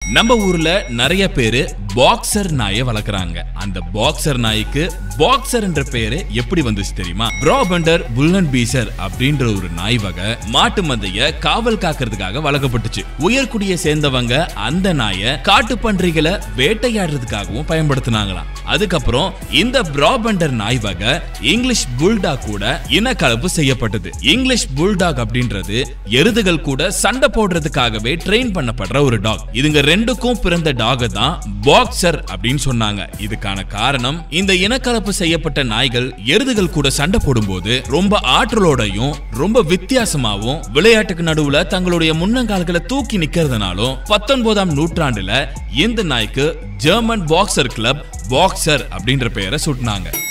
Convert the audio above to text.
நம்ம ஊர்ல நிறைய பேரு பாக்ஸர் நாயை வளர்க்குறாங்க அந்த பாக்ஸர் நாய்க்கு பாக்ஸர் என்ற பெயரு எப்படி வந்துச்சு தெரியுமா ப்ராபண்டர் புல்லன் பீசர் அப்படின்ற ஒரு நாய் வகை மாட்டு மந்தைய காவல் காக்கிறதுக்காக வளர்க்கப்பட்டுச்சு உயர்குடியை சேர்ந்தவங்க அந்த நாயை காட்டு பன்றிகளை வேட்டையாடுறதுக்காகவும் பயன்படுத்தினாங்களாம் அதுக்கப்புறம் இந்த ப்ராபண்டர் நாய் வகை இங்கிலீஷ் புல்டாக் கூட இனக்கலப்பு செய்யப்பட்டது இங்கிலீஷ் புல்டாக் அப்படின்றது எருதுகள் கூட சண்டை போடுறதுக்காகவே ட்ரெயின் பண்ணப்படுற ஒரு டாக் இதுங்க ரெண்டுக்கும் பிறந்த டாக் தான் பாக்ஸர் அப்படின்னு சொன்னாங்க இதுக்கான காரணம் இந்த இனக்கலப்பு செய்யப்பட்ட நாய்கள் எருதுகள் கூட சண்டை போடும்போது ரொம்ப ஆற்றலோடையும் ரொம்ப வித்தியாசமாவும் விளையாட்டுக்கு நடுவுல தங்களுடைய முன்னங்கால்களை தூக்கி நிக்கிறதுனாலும் பத்தொன்பதாம் நூற்றாண்டுல இந்த நாய்க்கு ஜெர்மன் பாக்ஸர் கிளப் பாக்ஸர் அப்படின்ற பெயரை சூட்டினாங்க